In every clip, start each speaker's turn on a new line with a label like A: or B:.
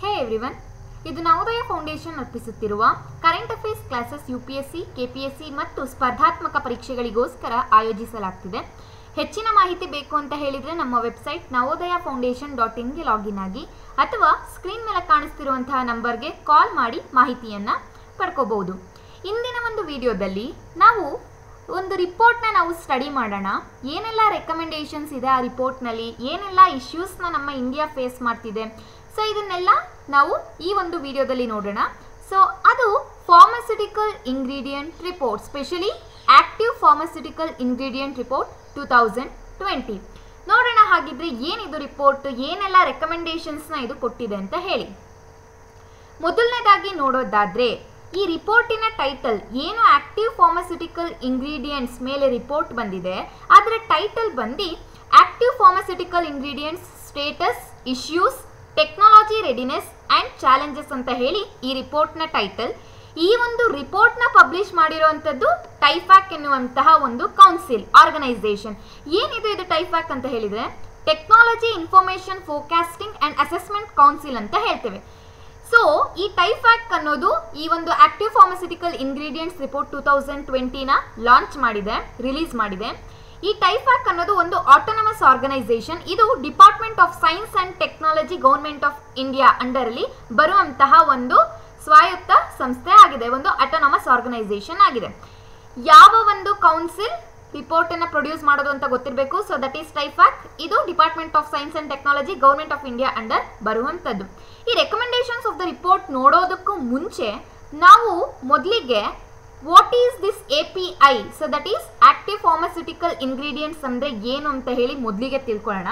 A: ಹೇ everyone ಇದು Navodaya foundation ಅರ್ಪಿಸುತ್ತಿರುವ current affairs classes U P S C K P S C ಮತ್ತು ಸ್ಪರ್ಧಾತ್ಮಕ ಪರೀಕ್ಷೆಗಳಿಗೋಸ್ಕರ ಆಯೋಜಿಸಲಾಗ್ತಿದೆ ಹೆಚ್ಚಿನ ಮಾಹಿತಿ ಬೇಕು ಅಂತ ಹೇಳಿದರೆ ನಮ್ಮ ವೆಬ್ಸೈಟ್ ನವೋದಯ ಫೌಂಡೇಶನ್ ಡಾಟ್ ಇನ್ಗೆ ಲಾಗಿನ್ ಆಗಿ ಅಥವಾ ಸ್ಕ್ರೀನ್ ಮೇಲೆ ಕಾಣಿಸ್ತಿರುವಂತಹ ನಂಬರ್ಗೆ ಕಾಲ್ ಮಾಡಿ ಮಾಹಿತಿಯನ್ನು ಪಡ್ಕೋಬಹುದು ಇಂದಿನ ಒಂದು ವಿಡಿಯೋದಲ್ಲಿ ನಾವು ಒಂದು ರಿಪೋರ್ಟ್ನ ನಾವು ಸ್ಟಡಿ ಮಾಡೋಣ ಏನೆಲ್ಲ ರೆಕಮೆಂಡೇಶನ್ಸ್ ಇದೆ ಆ ರಿಪೋರ್ಟ್ನಲ್ಲಿ ಏನೆಲ್ಲ ಇಶ್ಯೂಸ್ನ ನಮ್ಮ ಇಂಡಿಯಾ ಫೇಸ್ ಮಾಡ್ತಿದೆ ಸೊ ಇದನ್ನೆಲ್ಲ ನಾವು ಈ ಒಂದು ವಿಡಿಯೋದಲ್ಲಿ ನೋಡೋಣ ಸೊ ಅದು pharmaceutical ingredient report specially active pharmaceutical ingredient report two thousand twenty ನೋಡೋಣ ಹಾಗಿದ್ರೆ ಏನಿದು ರಿಪೋರ್ಟ್ ಏನೆಲ್ಲ ರೆಕಮೆಂಡೇಶನ್ಸ್ನ ಇದು ಕೊಟ್ಟಿದೆ ಅಂತ ಹೇಳಿ ಮೊದಲನೇದಾಗಿ ನೋಡೋದಾದ್ರೆ ಈ ರಿಪೋರ್ಟಿನ ಟೈಟಲ್ ಏನು ಆಕ್ಟಿವ್ ಫಾರ್ಮಸ್ಯೂಟಿಕಲ್ ಇಂಗ್ರೀಡಿಯೆಂಟ್ಸ್ ಮೇಲೆ ರಿಪೋರ್ಟ್ ಬಂದಿದೆ ಅದರ ಟೈಟಲ್ ಬಂದು active pharmaceutical ingredients status issues technology readiness and challenges ಅಂತ ಹೇಳಿ ಈ ರಿಪೋರ್ಟ್ನ ಟೈಟಲ್ ಈ ಒಂದು ರಿಪೋರ್ಟ್ನ ಪಬ್ಲಿಷ್ ಮಾಡಿರುವಂಥದ್ದು ಟೈಫ್ಯಾಕ್ ಎನ್ನುವಂತಹ ಒಂದು ಕೌನ್ಸಿಲ್ ಆರ್ಗನೈಸೇಷನ್ ಏನಿದೆ ಇದು ಟೈಫ್ಯಾಕ್ ಅಂತ ಹೇಳಿದರೆ technology information forecasting and assessment council ಅಂತ ಹೇಳ್ತೇವೆ ಸೊ ಈ ಟೈಫ್ಯಾಕ್ ಅನ್ನೋದು ಈ ಒಂದು active pharmaceutical ingredients report two thousand ಟ್ವೆಂಟಿನ ಲಾಂಚ್ ಮಾಡಿದೆ ರಿಲೀಸ್ ಮಾಡಿದೆ ಈ ಟೈಫ್ಯಾಕ್ ಅನ್ನೋದು ಒಂದು ಆಟೋನಮಸ್ ಆರ್ಗನೈಸೇಷನ್ ಇದು department of science and technology government of India ಅಂಡರಲ್ಲಿ ಬರುವಂತಹ ಒಂದು ಸ್ವಾಯತ್ತ ಸಂಸ್ಥೆ ಆಗಿದೆ ಒಂದು ಆಟೋನಮಸ್ ಆರ್ಗನೈಸೇಷನ್ ಆಗಿದೆ ಯಾವ ಒಂದು ಕೌನ್ಸಿಲ್ ರಿಪೋರ್ಟ್ ಅನ್ನ ಪ್ರೊಡ್ಯೂಸ್ ಮಾಡೋದು ಅಂತ ಗೊತ್ತಿರಬೇಕು ಸೊ ದಟ್ ಈಸ್ ಟೈಫ್ಯಾಕ್ ಇದು department of science and technology government of India under ಬರುವಂಥದ್ದು ಈ ರೆಕಮೆಂಡೇಶನ್ಸ್ ಆಫ್ ದ ರಿಪೋರ್ಟ್ ನೋಡೋದಕ್ಕೂ ಮುಂಚೆ ನಾವು ಮೊದಲಿಗೆ what is this A P I so that is active pharmaceutical ingredients ಅಂದರೆ ಏನು ಅಂತ ಹೇಳಿ ಮೊದಲಿಗೆ ತಿಳ್ಕೊಳ್ಳೋಣ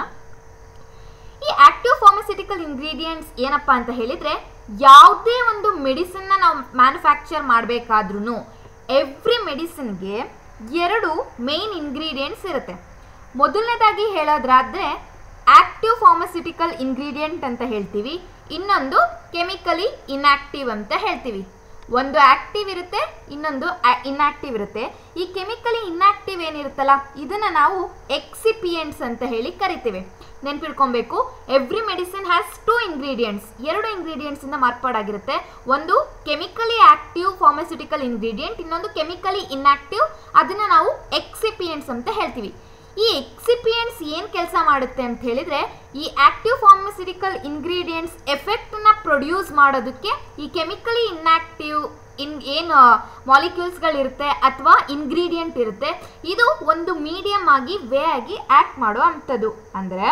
A: ಈ ಆಕ್ಟಿವ್ ಫಾರ್ಮಸ್ಯೂಟಿಕಲ್ ಇಂಗ್ರೀಡಿಯೆಂಟ್ಸ್ ಏನಪ್ಪ ಅಂತ ಹೇಳಿದರೆ ಯಾವುದೇ ಒಂದು ಮೆಡಿಸಿನ್ನ ನಾವು ಮ್ಯಾನುಫ್ಯಾಕ್ಚರ್ ಮಾಡಬೇಕಾದ್ರೂ ಎವ್ರಿ ಮೆಡಿಸಿನ್ಗೆ ಎರಡು ಮೇನ್ ಇಂಗ್ರೀಡಿಯೆಂಟ್ಸ್ ಇರುತ್ತೆ ಮೊದಲನೇದಾಗಿ ಹೇಳೋದ್ರಾದರೆ ಆಕ್ಟಿವ್ ಫಾರ್ಮಸ್ಯೂಟಿಕಲ್ ಇಂಗ್ರೀಡಿಯೆಂಟ್ ಅಂತ ಹೇಳ್ತೀವಿ ಇನ್ನೊಂದು ಕೆಮಿಕಲಿ ಇನ್ಆಕ್ಟಿವ್ ಅಂತ ಹೇಳ್ತೀವಿ ಒಂದು ಆಕ್ಟಿವ್ ಇರುತ್ತೆ ಇನ್ನೊಂದು ಇನ್ಆಕ್ಟಿವ್ ಇರುತ್ತೆ ಈ ಕೆಮಿಕಲಿ ಇನ್ಆಕ್ಟಿವ್ ಏನಿರುತ್ತಲ್ಲ ಇದನ್ನು ನಾವು ಎಕ್ಸಿಪಿಯೆಂಟ್ಸ್ ಅಂತ ಹೇಳಿ ಕರಿತೀವಿ ನೆನ್ಪಿಡ್ಕೊಬೇಕು every medicine has two ingredients ಎರಡು ಇಂಗ್ರೀಡಿಯೆಂಟ್ಸ್ ಇಂದ ಮಾರ್ಪಾಡಾಗಿರುತ್ತೆ ಒಂದು ಕೆಮಿಕಲಿ ಆಕ್ಟಿವ್ ಫಾರ್ಮಸ್ಯೂಟಿಕಲ್ ಇಂಗ್ರೀಡಿಯೆಂಟ್ ಇನ್ನೊಂದು ಕೆಮಿಕಲಿ ಇನ್ಆಕ್ಟಿವ್ ಅದನ್ನು ನಾವು ಎಕ್ಸಿಪಿಯೆಂಟ್ಸ್ ಅಂತ ಹೇಳ್ತೀವಿ ಈ ಎಕ್ಸಿಪಿಯೆಂಟ್ಸ್ ಏನು ಕೆಲಸ ಮಾಡುತ್ತೆ ಅಂತ ಹೇಳಿದರೆ ಈ ಆಕ್ಟಿವ್ ಫಾರ್ಮಸ್ಯೂಟಿಕಲ್ ಇಂಗ್ರೀಡಿಯೆಂಟ್ಸ್ ಎಫೆಕ್ಟನ್ನ ಪ್ರೊಡ್ಯೂಸ್ ಮಾಡೋದಕ್ಕೆ ಈ ಕೆಮಿಕಲಿ ಇನ್ಆಕ್ಟಿವ್ ಇನ್ ಏನು ಮಾಲಿಕ್ಯೂಲ್ಸ್ಗಳಿರುತ್ತೆ ಅಥವಾ ಇಂಗ್ರೀಡಿಯೆಂಟ್ ಇರುತ್ತೆ ಇದು ಒಂದು ಮೀಡಿಯಮ್ ಆಗಿ ವೇ ಆಗಿ ಆ್ಯಕ್ಟ್ ಮಾಡೋ ಅಂಥದ್ದು ಅಂದರೆ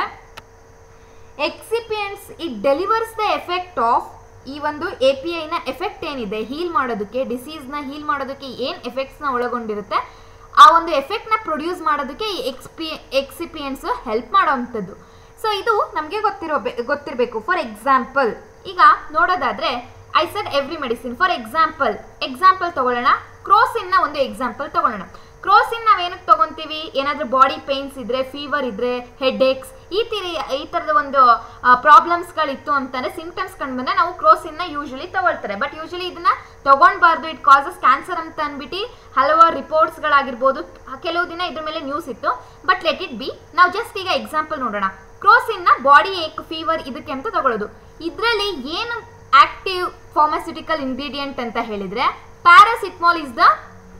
A: excipients it delivers the effect of ಈ ಒಂದು ಎ ಪಿ ಐನ ಎಫೆಕ್ಟ್ ಏನಿದೆ ಹೀಲ್ ಮಾಡೋದಕ್ಕೆ ಡಿಸೀಸ್ನ ಹೀಲ್ ಮಾಡೋದಕ್ಕೆ ಏನು ಎಫೆಕ್ಟ್ಸ್ನ ಒಳಗೊಂಡಿರುತ್ತೆ ಆ ಒಂದು ಎಫೆಕ್ಟ್ನ ಪ್ರೊಡ್ಯೂಸ್ ಮಾಡೋದಕ್ಕೆ ಈ ಎಕ್ಸ್ಪಿ ಎಕ್ಸಿಪಿಯೆಂಟ್ಸ್ ಹೆಲ್ಪ್ ಮಾಡೋವಂಥದ್ದು ಸೊ ಇದು ನಮಗೆ ಗೊತ್ತಿರೋ ಗೊತ್ತಿರಬೇಕು ಫಾರ್ ಎಕ್ಸಾಂಪಲ್ ಈಗ ನೋಡೋದಾದರೆ I said every medicine for example example ತಗೊಳ್ಳೋಣ ಕ್ರೋಸಿನ್ನ ಒಂದು ಎಕ್ಸಾಂಪಲ್ ತಗೊಳ್ಳೋಣ ಕ್ರೋಸಿನ್ ನಾವೇನಕ್ಕೆ ತೊಗೊತೀವಿ ಏನಾದರೂ ಬಾಡಿ ಪೇಯ್ನ್ಸ್ ಇದ್ದರೆ ಫೀವರ್ ಇದ್ದರೆ ಹೆಡ್ ಏಕ್ಸ್ ಈ ತೀರಿ ಈ ಥರದ ಒಂದು ಪ್ರಾಬ್ಲಮ್ಸ್ಗಳಿತ್ತು ಅಂತಂದರೆ ಸಿಂಪ್ಟಮ್ಸ್ ಕಂಡು ಬಂದರೆ ನಾವು ಕ್ರೋಸಿನ್ನ ಯೂಶಲಿ ತಗೊಳ್ತಾರೆ ಬಟ್ ಯೂಶಲಿ ಇದನ್ನು ತೊಗೊಳ್ಬಾರ್ದು ಇಟ್ ಕಾಸಸ್ ಕ್ಯಾನ್ಸರ್ ಅಂತ ಅಂದ್ಬಿಟ್ಟು ಹಲವಾರು ರಿಪೋರ್ಟ್ಸ್ಗಳಾಗಿರ್ಬೋದು ಕೆಲವು ದಿನ ಇದ್ರ ಮೇಲೆ ನ್ಯೂಸ್ ಇತ್ತು ಬಟ್ ಲೆಟ್ ಇಟ್ ಬಿ ನಾವು ಜಸ್ಟ್ ಈಗ ಎಕ್ಸಾಂಪಲ್ ನೋಡೋಣ ಕ್ರೋಸಿನ್ನ ಬಾಡಿ ಏಕ್ ಫೀವರ್ ಇದಕ್ಕೆ ಅಂತ ತಗೊಳ್ಳೋದು ಇದರಲ್ಲಿ ಏನು ಆಕ್ಟಿವ್ ಫಾರ್ಮಸ್ಯೂಟಿಕಲ್ ಇಂಗ್ರೀಡಿಯೆಂಟ್ ಅಂತ ಹೇಳಿದರೆ paracetamol is the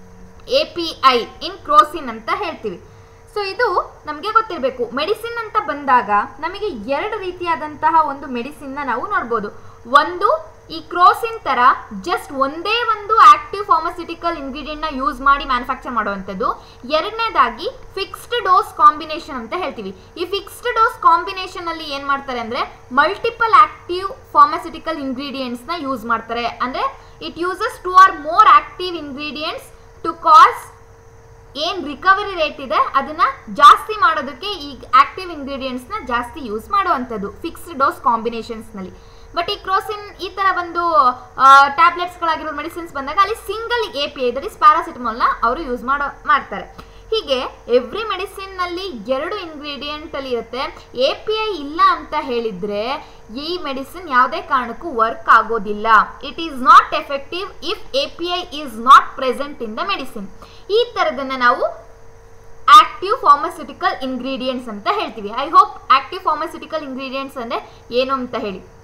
A: A P I in Crocin ಅಂತ ಹೇಳ್ತೀವಿ ಸೊ ಇದು ನಮಗೆ ಗೊತ್ತಿರಬೇಕು ಮೆಡಿಸಿನ್ ಅಂತ ಬಂದಾಗ ನಮಗೆ ಎರಡು ರೀತಿಯಾದಂತಹ ಒಂದು ಮೆಡಿಸಿನ್ನ ನಾವು ನೋಡ್ಬೋದು ಒಂದು ಈ ಕ್ರೋಸಿನ್ ಥರ ಜಸ್ಟ್ ಒಂದೇ ಒಂದು ಆಕ್ಟಿವ್ ಫಾರ್ಮಸ್ಯೂಟಿಕಲ್ ಇಂಗ್ರೀಡಿಯೆಂಟ್ನ ಯೂಸ್ ಮಾಡಿ ಮ್ಯಾನುಫ್ಯಾಕ್ಚರ್ ಮಾಡುವಂಥದ್ದು ಎರಡನೇದಾಗಿ ಫಿಕ್ಸ್ಡ್ ಡೋಸ್ ಕಾಂಬಿನೇಷನ್ ಅಂತ ಹೇಳ್ತೀವಿ ಈ ಫಿಕ್ಸ್ಡ್ ಡೋಸ್ ಕಾಂಬಿನೇಷನಲ್ಲಿ ಏನು ಮಾಡ್ತಾರೆ ಅಂದರೆ ಮಲ್ಟಿಪಲ್ ಆಕ್ಟಿವ್ ಫಾರ್ಮಸ್ಯೂಟಿಕಲ್ ಇಂಗ್ರೀಡಿಯೆಂಟ್ಸ್ನ ಯೂಸ್ ಮಾಡ್ತಾರೆ ಅಂದರೆ it uses two or more active ingredients to cause ಏನು ರಿಕವರಿ ರೇಟ್ ಇದೆ ಅದನ್ನು ಜಾಸ್ತಿ ಮಾಡೋದಕ್ಕೆ ಈ ಆಕ್ಟಿವ್ ಇಂಗ್ರೀಡಿಯೆಂಟ್ಸ್ನ ಜಾಸ್ತಿ ಯೂಸ್ ಮಾಡುವಂಥದ್ದು ಫಿಕ್ಸ್ಡ್ ಡೋಸ್ ಕಾಂಬಿನೇಷನ್ಸ್ನಲ್ಲಿ ಬಟ್ ಈ ಕ್ರೋಸಿನ್ ಈ ಥರ ಒಂದು ಟ್ಯಾಬ್ಲೆಟ್ಸ್ಗಳಾಗಿರೋ ಮೆಡಿಸಿನ್ಸ್ ಬಂದಾಗ ಅಲ್ಲಿ single A P I that is ಪ್ಯಾರಾಸಿಟಮಾಲ್ನ ಅವರು ಯೂಸ್ ಮಾಡೋ ಮಾಡ್ತಾರೆ ಹೀಗೆ ಎವ್ರಿ ಮೆಡಿಸಿನ್ನಲ್ಲಿ ಎರಡು ಇಂಗ್ರೀಡಿಯೆಂಟಲ್ಲಿ ಇರುತ್ತೆ ಎ ಪಿ ಐ ಇಲ್ಲ ಅಂತ ಹೇಳಿದರೆ ಈ ಮೆಡಿಸಿನ್ ಯಾವುದೇ ಕಾರಣಕ್ಕೂ ವರ್ಕ್ ಆಗೋದಿಲ್ಲ it is not effective if A P I is not present in the medicine ಈ ಥರದನ್ನು ನಾವು ಆಕ್ಟಿವ್ ಫಾರ್ಮಸ್ಯೂಟಿಕಲ್ ಇಂಗ್ರೀಡಿಯೆಂಟ್ಸ್ ಅಂತ ಹೇಳ್ತೀವಿ I hope active pharmaceutical ingredients ಅಂದರೆ ಏನು ಅಂತ ಹೇಳಿ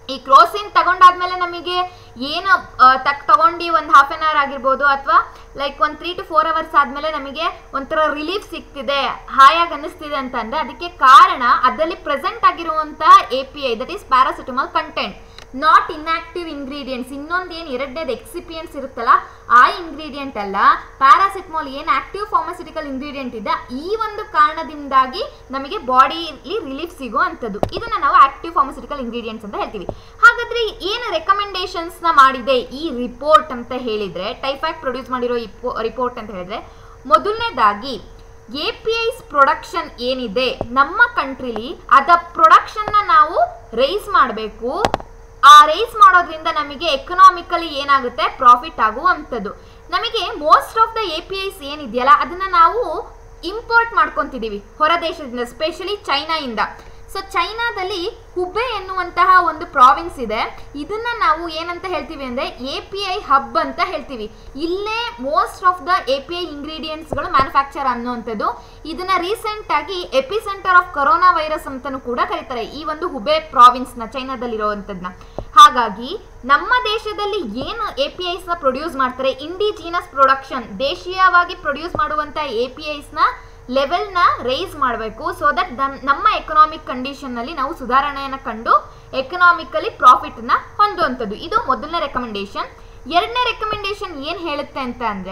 A: ಈ ಕ್ರೋಸಿನ್ ತಗೊಂಡಾದ್ಮೇಲೆ ನಮಗೆ ಏನು ಆ, ತಕ್ ತಗೊಂಡು ಒಂದು ಹಾಫ್ ಆನ್ ಅವರ್ ಆಗಿರ್ಬೋದು ಅಥವಾ ಲೈಕ್ ಒಂದು ತ್ರೀ ಟು ಫೋರ್ ಅವರ್ಸ್ ಆದಮೇಲೆ ನಮಗೆ ಒಂಥರ ರಿಲೀಫ್ ಸಿಗ್ತಿದೆ ಹಾಯಾಗಿ ಅನ್ನಿಸ್ತಿದೆ ಅಂತಂದ್ರೆ ಅದಕ್ಕೆ ಕಾರಣ ಅದರಲ್ಲಿ ಪ್ರೆಸೆಂಟ್ ಆಗಿರುವಂತಹ A P I that is paracetamol content not inactive ingredients ಇನ್ನೊಂದು ಏನು ಎರಡನೇದು ಎಕ್ಸಿಪಿಯೆಂಟ್ಸ್ ಇರುತ್ತಲ್ಲ ಆ ಇಂಗ್ರೀಡಿಯೆಂಟ್ ಅಲ್ಲ ಪ್ಯಾರಾಸಿಟಮಾಲ್ ಏನು ಆಕ್ಟಿವ್ ಫಾರ್ಮಸ್ಯೂಟಿಕಲ್ ಇಂಗ್ರೀಡಿಯೆಂಟ್ ಇದೆ ಈ ಒಂದು ಕಾರಣದಿಂದಾಗಿ ನಮಗೆ ಬಾಡಿಲಿ ರಿಲೀಫ್ ಸಿಗೋ ಅಂಥದ್ದು ಇದನ್ನ ನಾವು ಆಕ್ಟಿವ್ ಫಾರ್ಮಸ್ಯೂಟಿಕಲ್ ಇಂಗ್ರೀಡಿಯೆಂಟ್ಸ್ ಅಂತ ಹೇಳ್ತೀವಿ ಹಾಗಾದ್ರೆ ಏನು ರೆಕಮೆಂಡೇಶನ್ಸ್ ನ ಮಾಡಿದೆ ಈ ರಿಪೋರ್ಟ್ ಅಂತ ಹೇಳಿದ್ರೆ ಟೈಫಾಕ್ ಪ್ರೊಡ್ಯೂಸ್ ಮಾಡಿರೋ ರಿಪೋರ್ಟ್ ಅಂತ ಹೇಳಿದ್ರೆ ಮೊದಲನೇದಾಗಿ ಎ ಪಿ ಐಸ್ ಪ್ರೊಡಕ್ಷನ್ ಏನಿದೆ ನಮ್ಮ ಕಂಟ್ರಿಲಿ ಅದ ಪ್ರೊಡಕ್ಷನ್ನ ನಾವು ರೈಸ್ ಮಾಡಬೇಕು ಆ ರೈಸ್ ಮಾಡೋದ್ರಿಂದ ನಮಗೆ ಎಕನಾಮಿಕಲಿ ಏನಾಗುತ್ತೆ ಪ್ರಾಫಿಟ್ ಆಗುವಂಥದ್ದು ನಮಗೆ most of the A P Is ಏನಿದೆಯಲ್ಲ ಅದನ್ನ ನಾವು ಇಂಪೋರ್ಟ್ ಮಾಡ್ಕೊತಿದ್ದೀವಿ ಹೊರ ದೇಶದಿಂದ ಸ್ಪೆಷಲಿ ಚೈನಾಯಿಂದ ಸೊ ಚೈನಾದಲ್ಲಿ ಹುಬೆ ಎನ್ನುವಂತಹ ಒಂದು ಪ್ರಾವಿನ್ಸ್ ಇದೆ ಇದನ್ನ ನಾವು ಏನಂತ ಹೇಳ್ತೀವಿ ಅಂದ್ರೆ ಎ ಪಿ ಐ ಹಬ್ ಅಂತ ಹೇಳ್ತೀವಿ ಇಲ್ಲೇ most of the A P I ಇಂಗ್ರೀಡಿಯೆಂಟ್ಸ್ಗಳು ಮ್ಯಾನುಫ್ಯಾಕ್ಚರ್ ಅನ್ನುವಂಥದ್ದು ಇದನ್ನ ರೀಸೆಂಟ್ ಆಗಿ epicentre of corona virus ಅಂತಾನೂ ಕೂಡ ಕರೀತಾರೆ ಈ ಒಂದು ಹುಬೆ ಪ್ರಾವಿನ್ಸ್ನ ಚೈನಾದಲ್ಲಿರುವಂಥದ್ದನ್ನ ಹಾಗಾಗಿ ನಮ್ಮ ದೇಶದಲ್ಲಿ ಏನು ಎ ಪಿ ಐಸ್ನ ಪ್ರೊಡ್ಯೂಸ್ ಮಾಡ್ತಾರೆ ಇಂಡಿಜಿನಸ್ ಪ್ರೊಡಕ್ಷನ್ ದೇಶೀಯವಾಗಿ ಪ್ರೊಡ್ಯೂಸ್ ಮಾಡುವಂಥ ಎ ಪಿ ಐಸ್ನ ಲೆವೆಲ್ನ ರೈಸ್ ಮಾಡಬೇಕು ಸೊ ದಟ್ ನಮ್ಮ ಎಕನಾಮಿಕ್ ಕಂಡೀಷನ್ನಲ್ಲಿ ನಾವು ಸುಧಾರಣೆಯನ್ನು ಕಂಡು ಎಕನಾಮಿಕಲಿ ಪ್ರಾಫಿಟ್ನ ಹೊಂದುವಂಥದ್ದು ಇದು ಮೊದಲನೇ ರೆಕಮೆಂಡೇಶನ್ ಎರಡನೇ ರೆಕಮೆಂಡೇಶನ್ ಏನು ಹೇಳುತ್ತೆ ಅಂತ ಅಂದರೆ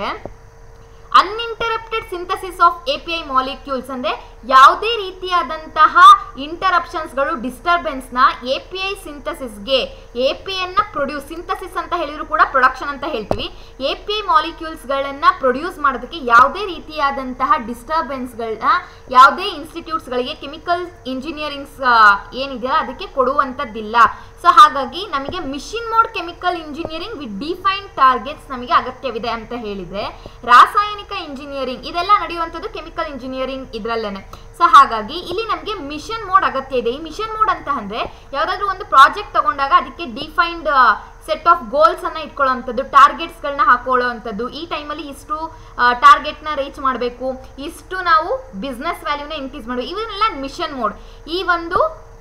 A: uninterrupted synthesis of A P I molecules ಅಂದರೆ ಯಾವುದೇ ರೀತಿಯಾದಂತಹ ಇಂಟರಪ್ಷನ್ಸ್ಗಳು ಡಿಸ್ಟರ್ಬೆನ್ಸ್ನ ಎ ಪಿ ಐ ಸಿಂಥಸಿಸ್ಗೆ ಎ ಪಿ ಐನ ಪ್ರೊಡ್ಯೂಸ್ ಸಿಂಥಸಿಸ್ ಅಂತ ಹೇಳಿದ್ರು ಕೂಡ ಪ್ರೊಡಕ್ಷನ್ ಅಂತ ಹೇಳ್ತೀವಿ ಎ ಪಿ ಐ ಮಾಲಿಕ್ಯೂಲ್ಸ್ಗಳನ್ನು ಪ್ರೊಡ್ಯೂಸ್ ಮಾಡೋದಕ್ಕೆ ಯಾವುದೇ ರೀತಿಯಾದಂತಹ ಡಿಸ್ಟರ್ಬೆನ್ಸ್ಗಳನ್ನ ಯಾವುದೇ ಇನ್ಸ್ಟಿಟ್ಯೂಟ್ಸ್ಗಳಿಗೆ ಕೆಮಿಕಲ್ ಇಂಜಿನಿಯರಿಂಗ್ಸ್ ಏನಿದೆಯಲ್ಲ ಅದಕ್ಕೆ ಕೊಡುವಂಥದ್ದಿಲ್ಲ ಸೊ ಹಾಗಾಗಿ ನಮಗೆ mission mode chemical engineering with defined targets ನಮಗೆ ಅಗತ್ಯವಿದೆ ಅಂತ ಹೇಳಿದರೆ ರಾಸಾಯನಿಕ ಇಂಜಿನಿಯರಿಂಗ್ ಇದೆಲ್ಲ ನಡೆಯುವಂಥದ್ದು ಕೆಮಿಕಲ್ ಇಂಜಿನಿಯರಿಂಗ್ ಇದರಲ್ಲೇನೆ ಸೊ ಹಾಗಾಗಿ ಇಲ್ಲಿ ನಮಗೆ ಮಿಷನ್ ಮೋಡ್ ಅಗತ್ಯ ಇದೆ ಈ ಮಿಷನ್ ಮೋಡ್ ಅಂತ ಅಂದರೆ ಯಾವುದಾದ್ರೂ ಒಂದು ಪ್ರಾಜೆಕ್ಟ್ ತಗೊಂಡಾಗ ಅದಕ್ಕೆ ಡಿಫೈನ್ಡ್ ಸೆಟ್ ಆಫ್ ಗೋಲ್ಸ್ ಅನ್ನ ಇಟ್ಕೊಳ್ಳೋವಂಥದ್ದು ಟಾರ್ಗೆಟ್ಸ್ಗಳನ್ನ ಹಾಕೊಳ್ಳೋವಂಥದ್ದು ಈ ಟೈಮಲ್ಲಿ ಇಷ್ಟು ಟಾರ್ಗೆಟ್ನ ರೀಚ್ ಮಾಡಬೇಕು ಇಷ್ಟು ನಾವು ಬಿಸ್ನೆಸ್ ವ್ಯಾಲ್ಯೂನ ಇನ್ಕ್ರೀಸ್ ಮಾಡಬೇಕು ಇವನ್ನೆಲ್ಲ ಮಿಷನ್ ಮೋಡ್ ಈ ಒಂದು